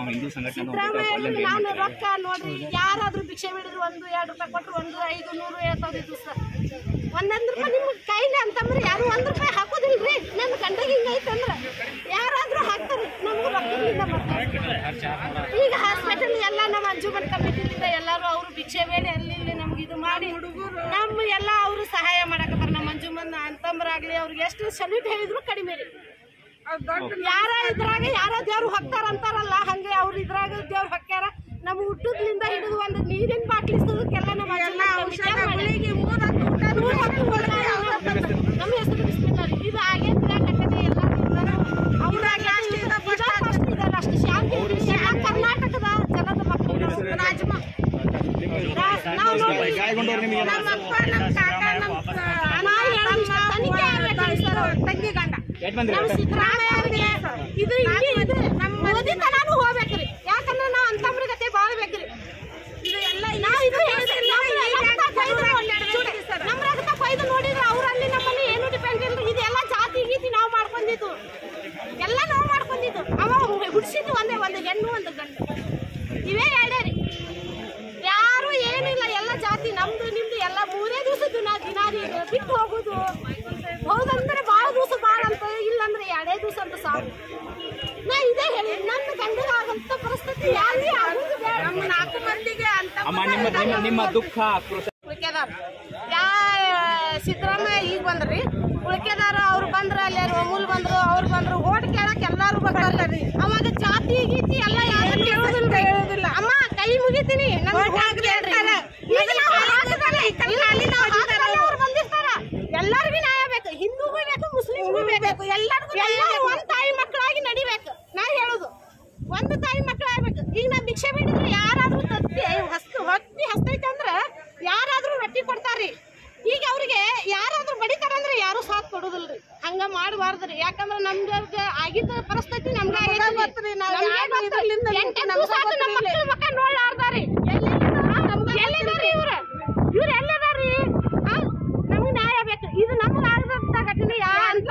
ಹಿಂದೂ ಸಂಘಟನೆ ಸಿದ್ದರಾಮಯ್ಯ ನಾನು ರೊಕ್ಕ ನೋಡ್ರಿ ಯಾರಾದ್ರೂ ಭಿಕ್ಷೆ ಬಿಡಿದ್ರು ಒಂದು ಎರಡು ರೂಪಾಯಿ ಕೊಟ್ಟರು ಒಂದು ಐದು ನೂರು ಹೇಳ್ತಾವ್ರಿ ದಿವಸ ಒಂದೊಂದು ರೂಪಾಯಿ ನಿಮ್ಗೆ ಕೈಲಿ ಅಂತಂದ್ರೆ ಯಾರು ಒಂದು ರೂಪಾಯಿ ಹಾಕೋದಿಲ್ರಿ ನನ್ನ ಗಂಡಗೆ ಹಿಂಗೈತಂದ್ರೆ ಯಾರಾದ್ರೂ ಹಾಕ್ತಾರೆ ನಮಗೂ ರೊಕ್ಕದಿಂದ ಮಾಡ್ತಾರೆ ಈಗ ಹಾಸ್ಪಿಟಲ್ ಎಲ್ಲ ನಮ್ಮ ಅಂಜುಮನ್ ಕಮಿಟಿಲಿಂದ ಎಲ್ಲರೂ ಅವರು ಭಿಕ್ಷೆ ಬೇರೆ ಅಲ್ಲಿ ಇಲ್ಲಿ ನಮ್ಗೆ ಇದು ಮಾಡಿ ನಮ್ಮ ಎಲ್ಲ ಅವರು ಸಹಾಯ ಮಾಡಕತ್ತಾರ ನಮ್ಮ ಅಂಜುಮನ್ ಅಂತಂಬರಾಗ್ಲಿ ಅವ್ರಿಗೆ ಎಷ್ಟು ಸಲ್ಯೂಟ್ ಹೇಳಿದ್ರು ಕಡಿಮೆ ರೀ ಯಾರ ಇದ್ರಾಗ ಯಾರ ದೇವ್ರು ಹೊಕ್ತಾರ ಅಂತಾರಲ್ಲ ಹಂಗೆ ಅವ್ರ ಇದ್ರಾಗ ದೇವ್ರು ಹೊಕ್ಕ್ಯಾರ ನಮ್ಮ ಹುಟ್ಟದ್ಲಿಂದ ಹಿಡಿದು ಒಂದು ನೀರಿನ ಬಾಟ್ಲಿ ಸುದಕ್ಕೆಲ್ಲ ನಮ್ಮ ನಮ್ಮ ಹೆಸರು ಬಿಸ್ಮಿಲ್ಲ ರೀ. ಇದು ಆಗೇತ್ರ ಕಟ್ಟದೆ ಎಲ್ಲ ಅವ್ರಾಗ ಅಷ್ಟು ಶಾಂತಿ ಇದೆ. ಎಲ್ಲ ಕರ್ನಾಟಕದ ಜನದ ಮಕ್ಕಳು ರಾಜಮ ನಾವು ನೋಡ್ರಿ ಗಾಯಗೊಂಡವ್ರು ನಿಮಗೆ ನಮ್ಮ ಅಪ್ಪ ನಮ್ಮ ಕಾಕ ನಮ್ಮ ನಾ ಹೇಳೋದು ಇಷ್ಟ, ತನಿಖೆ ಆಗ್ಬೇಕ್ರಿ ಸರ್ ತಂಗಿ ಗಂಡ ಎಟ್ ಬಂದ್ರಿ ನಮ್ಮ ಸಿದ್ದರಾಮಯ್ಯ ಅವ್ರಿಗೆ ಇದು ಇಲ್ಲಿ ಇದು ನಮ್ಮ ಮೋದಿ ತನಾನು ಹೋಗ್ಬೇಕ್ರಿ ಯಾಕಂದ್ರೆ ನಾವು ಅಂತಮ್ರ ಗತೆ ಬಾಳ್ಬೇಕ್ರಿ ಇದು ಎಲ್ಲ ನಾವು ಇದು ಹೇಳ್ತೀವಿ, ನಮ್ಮ ರಕ್ತ ಕೊಯ್ದು ನೋಡಿ- ನಮ್ಮ ರಕ್ತ ಕೊಯ್ದು ನೋಡಿದ್ರೆ ಅವ್ರಲ್ಲಿ ನಮ್ಮಲ್ಲಿ ಏನು ಡಿಪೆಂಡ್ ಇಲ್ರಿ ಇದೆಲ್ಲ ಜಾತಿ ಗೀತಿ ನಾವು ಮಾಡ್ಕೊಂಡಿದ್ದು ಎಲ್ಲ ನಾವು ಮಾಡ್ಕೊಂಡಿದ್ದು ಅವ ಹುಡ್ಸಿದ್ದು ಒಂದೇ ಒಂದು ಹೆಣ್ಣು ಒಂದು ಗಂಡು ಇವೇ ಎರಡೇ ರೀ ಯಾರು ಏನಿಲ್ಲ ಎಲ್ಲ ಜಾತಿ ನಮ್ದು ನಿಮ್ದು ಎಲ್ಲ ಮೂರೇ ದಿವಸದ್ದು ನಾ ದಿನ ರೀ ಇದು ಬಿಟ್ಟು ಹೋಗುದು ಹೌದಂದ್ರೆ ಭಾಳ ದಿವಸ ಭಾಳ ಅಂತ ಇಲ್ಲಂದ್ರೆ ಎರಡೇ ದಿವಸ ಅಂತ ಸಾಕು ನಾ ಇದೇ ಹೇಳಿ ನನ್ನ ಗಂಡಗಾಗಂತ ಪರಿಸ್ಥಿತಿ ಯಾರಿಗೆ ಆಗುದು ಬೇಡ ನಮ್ಮ ನಾಲ್ಕು ಮಂದಿಗೆ ಅಂತ ಅಮ್ಮ ನಿಮ್ಮ ನಿಮ್ಮ ನಿಮ್ಮ ದುಃಖ ಆಕ್ರೋಶ ಉಳ್ಕೆದಾರ ಯಾ ಸಿದ್ದರಾಮಯ್ಯ ಈಗ ಬಂದ್ರಿ ಉಳ್ಕೆದಾರ ಅವ್ರು ಬಂದ್ರ ಅಲ್ಲಿ ಅಮೂಲ್ ಬಂದ್ರು ಅವ್ರು ಬಂದ್ರು ಓಟ್ ಕೇಳಕ್ ಎಲ್ಲಾರು ಬರ್ತಾರ್ರಿ ಅವಾಗ ಜಾತಿ ಗೀತಿ ಎಲ್ಲ ಯಾರು ಕೇಳೋದಿಲ್ಲ ಅಮ್ಮ ಕೈ ಮುಗಿತೀನಿ ಎಲ್ಲರಿಗೂ ನ್ಯಾಯ ಬೇಕು ಹಿಂದೂಗೂ ಬೇಕು ಮುಸ್ಲಿಮ್ಗೂ ಬೇಕು ಎಲ್ಲರಿಗೂ ಎಲ್ಲರೂ ಒಂದ್ ತಾಯಿ ಮಕ್ಕಳಾಗಿ ನಡಿಬೇಕು ನಾ ಹೇಳೋದು ಒಂದು ತಾಯಿ ಮಕ್ಕಳಾಗ್ಬೇಕು ಈಗ ನಾ ಭಿಕ್ಷೆ ಬಿಡಿದ್ರೆ ಯಾರಾದ್ರೂ ತತ್ತಿ ಹಸ್ತು ಹೊತ್ತಿ ಹಸ್ತೈತೆ ಅಂದ್ರ ಯಾರಾದ್ರೂ ರೊಟ್ಟಿ ಕೊಡ್ತಾರ್ರಿ ಈಗ ಅವ್ರಿಗೆ ಯಾರಾದ್ರೂ ಬಡಿತಾರಂದ್ರೆ ಯಾರು ಸಾಥ್ ಕೊಡೋದಿಲ್ರಿ ಹಂಗ ಮಾಡಬಾರ್ದ್ರಿ ಯಾಕಂದ್ರ ನಮ್ಗೆ ಆಗಿದ್ದ ಪರಿಸ್ಥಿತಿ ನಮ್ಗೆ ಮಕ್ಕ ನೋಡ್ಲಾರ್ದಾರಿ ಎಲ್ಲಿದಾರಿ ಇವ್ರ ಇವ್ರ ಎಲ್ಲಿದಾರಿ ನಮ್ಗೆ ನ್ಯಾಯ ಬೇಕು ಇದು ನಮ್ಗೆ ಆಗದಂತ ಘಟನೆ ಯಾರು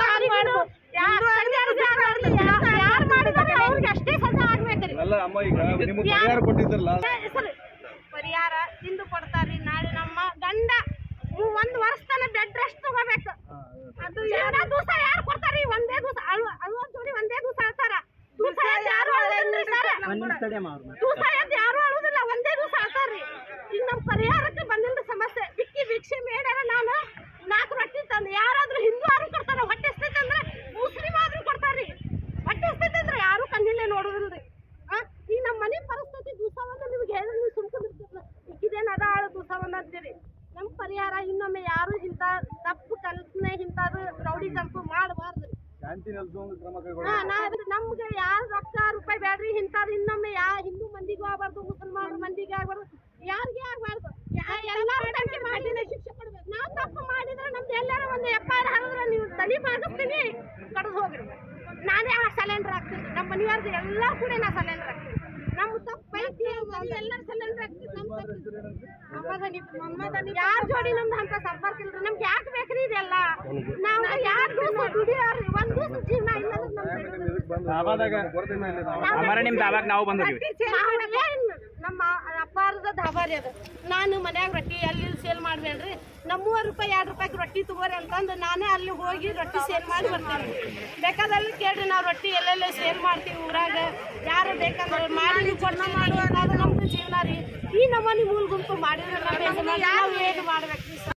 ಯಾರು ಮಾಡಿದ್ರೆ ಅವ್ರಿಗೆ ಅಷ್ಟೇ ಸಜಾ ಆಗ್ಬೇಕ್ರಿ ಅಲ್ಲ ಅಮ್ಮ ಈಗ ನಿಮಗೆ ಪರಿಹಾರ ಕೊಟ್ಟಿದ್ರಲ್ಲ ಹೆಸರು ಪರಿಹಾರ ಇಂದು ಕೊಡ್ತಾರ್ರಿ ನಾಳೆ ನಮ್ಮ ಗಂಡ ಮು- ಒಂದ್ ವರ್ಷ ತನ ಬೆಡ್ ರೆಸ್ಟ್ ತಗೋಬೇಕು ಅದು ಎರಡ ದಿವಸ ಯಾರು ಕೊಡ್ತಾರಿ ಒಂದೇ ದಿವಸ ಅಳು ಅಳುವಂತ ಜೋಡಿ ಒಂದೇ ದಿವಸ ಅಳ್ತಾರ ದಿವಸ ಎದ್ದು ಯಾರು ಅಳೋದಿಲ್ರಿ ಸರ್ ದಿವಸ ಎದ್ದು ಯಾರು ಅಳುದಿಲ್ಲ ಒಂದೇ ದಿವಸ ಅಳ್ತಾರ್ರಿ ಈಗ ನಮ್ಮ ಪರಿಹಾರಕ್ಕೆ ಬಂದಿಲ್ರಿ ಸಮಸ್ಯೆ ಬಿಕ್ಕಿ ಭಿಕ್ಷೆ ಮೇಡಾರ ನಾನು ನಾಲ್ಕು ರೊಟ್ಟಿ ತಂದು ಯಾರಾದ್ರೂ ಹಿಂದೂ ಆದ್ರೂ ಕೊಡ್ತಾರ ಹೊಟ್ಟೆ ಎಸ್ತೈತೆ ಅಂದ್ರೆ ಮುಸ್ಲಿಂ ಆದ್ರೂ ಕೊಡ್ತಾರ್ರಿ ಹೊಟ್ಟೆ ಎಸ್ತೈತೆ ಅಂದ್ರೆ ಯಾರು ಕಣ್ಣಿಲ್ಲೇ ನೋಡೋದಿಲ್ರಿ ಆ, ಈಗ ನಮ್ಮ ಮನೆ ಪರಿಸ್ಥಿತಿ ದಿವಸವನ್ನ ನಿಮ್ಗೆ ಹೇಳಿದ್ರೆ ನೀವು ಸುಮ್ಕೊಂಡಿರ್ತೀರಲ್ಲ ಇದೇನು ಅದ ಆಳು ದಿವಸವನ್ನ ಅಂತೀರಿ ನಮ್ಮ ಪರಿಹಾರ ಇನ್ನೊಮ್ಮೆ ಯಾರು ಇಂಥ ತಪ್ಪು ಕಲ್ಪನೆ ಇಂಥದ್ದು ರೌಡಿ ಜಂಪು ಮಾಡಬಾರ್ದು ಶಾಂತಿ ನೆಲೆಸುವಂಗ ಕ್ರಮ ಕೈಗೊಳ್ಳಿ ಹಾ ನಾ ಅದ್ರ ನಮ್ಗೆ ಯಾರು ರೊಕ್ಕ ರೂಪಾಯಿ ಬೇಡ್ರಿ ಇಂಥದ್ದು ಇನ್ನೊಮ್ಮೆ ಯಾ ಹಿಂದೂ ಮಂದಿಗೂ ಆಗಬಾರ್ದು ಮುಸಲ್ಮಾನ ಮಂದಿಗೆ ಆಗಬಾರ್ದು ಯಾರಿಗೆ ಆಗಬಾರ್ದು ಎಲ್ಲರೂ ತನಿಖೆ ಮಾಡಿದ್ರೆ ಶಿಕ್ಷೆ ಕೊಡ್ಬೇಕು ನಾವು ತಪ್ಪು ಮಾಡಿದ್ರೆ ನಮ್ದು ಎಲ್ಲಾರ ಒಂದು ಎಫ್ ಐ ಆರ್ ಹಾಕಿದ್ರೆ ನೀವು ತಲೆ ಬಾಗಿಸ್ತೀನಿ ಕಡ್ದು ಹೋಗ್ರಿ ನಾನೇ ಆ ಸಲೆಂಡರ್ ಹಾಕ್ತೀನಿ ನಮ್ಮ ಮನೆಯವ್ರದ್ದು ಎಲ್ಲ ಕೂಡ ನಾ ಸಲೆಂಡರ್ ಹಾಕ್ತೀನಿ ನಮ್ಮ ತಪ್ಪು ಐತಿ ಎಲ್ಲ ಸಲೆಂಡರ್ ಹಾಕ್ತೀನಿ ನಮ್ಮ ತಪ್ಪು ಯಾರ ಜೋಡಿ ನಮ್ದು ಅಂತ ಸಂಪರ್ಕ ಇಲ್ರಿ ನಮ್ಗೆ ಯಾಕೆ ಬೇಕ್ರಿ ಇದೆಲ್ಲ ನಾವು ಯಾರು ದಿವಸ ದುಡಿಯೋರಿ ಒಂದ್ ದಿವಸ ಜೀವನ ಇಲ್ಲದ್ರೆ ನಮ್ದು ಲಾಭದಾಗ ಕೊಡ್ತೀನಿ ಇಲ್ಲಿ ನಾವು ಅಮರ ನಿಮ್ ದಾವಾಗ ನಾವು ಬಂದಿದ್ವಿ ನಮ್ಮ ಅಪ್ಪಾರದ ಧಾಬಾರಿ ಅದು ನಾನು ಮನ್ಯಾಗ ರೊಟ್ಟಿ ಅಲ್ಲಿ ಸೇಲ್ ಮಾಡ್ಬೇಡ್ರಿ ನಮ್ಮ ಮೂವತ್ತು ರೂಪಾಯಿ ಎರಡು ರೂಪಾಯಿಗೆ ರೊಟ್ಟಿ ತಗೋರಿ ಅಂತಂದು ನಾನೇ ಅಲ್ಲಿ ಹೋಗಿ ರೊಟ್ಟಿ ಸೇಲ್ ಮಾಡಿ ಬರ್ತೇನೆ ಬೇಕಾದಲ್ಲಿ ಕೇಳ್ರಿ ನಾವು ರೊಟ್ಟಿ ಎಲ್ಲೆಲ್ಲ ಸೇಲ್ ಮಾಡ್ತೀವಿ ಊರಾಗ ಯಾರು ಬೇಕಂದ್ರೆ ಮಾಡಿ ಕೊಡ್ನ ಮಾಡುವ ನಮ್ದು ಜೀವನ ರೀ ಈ ನಮ್ಮನೆ ಮೂಲ ಗುಂಪು ಮಾಡಿದ್ರೆ ನಾವು ಏನು ಮಾಡ್ಬೇಕ್ರಿ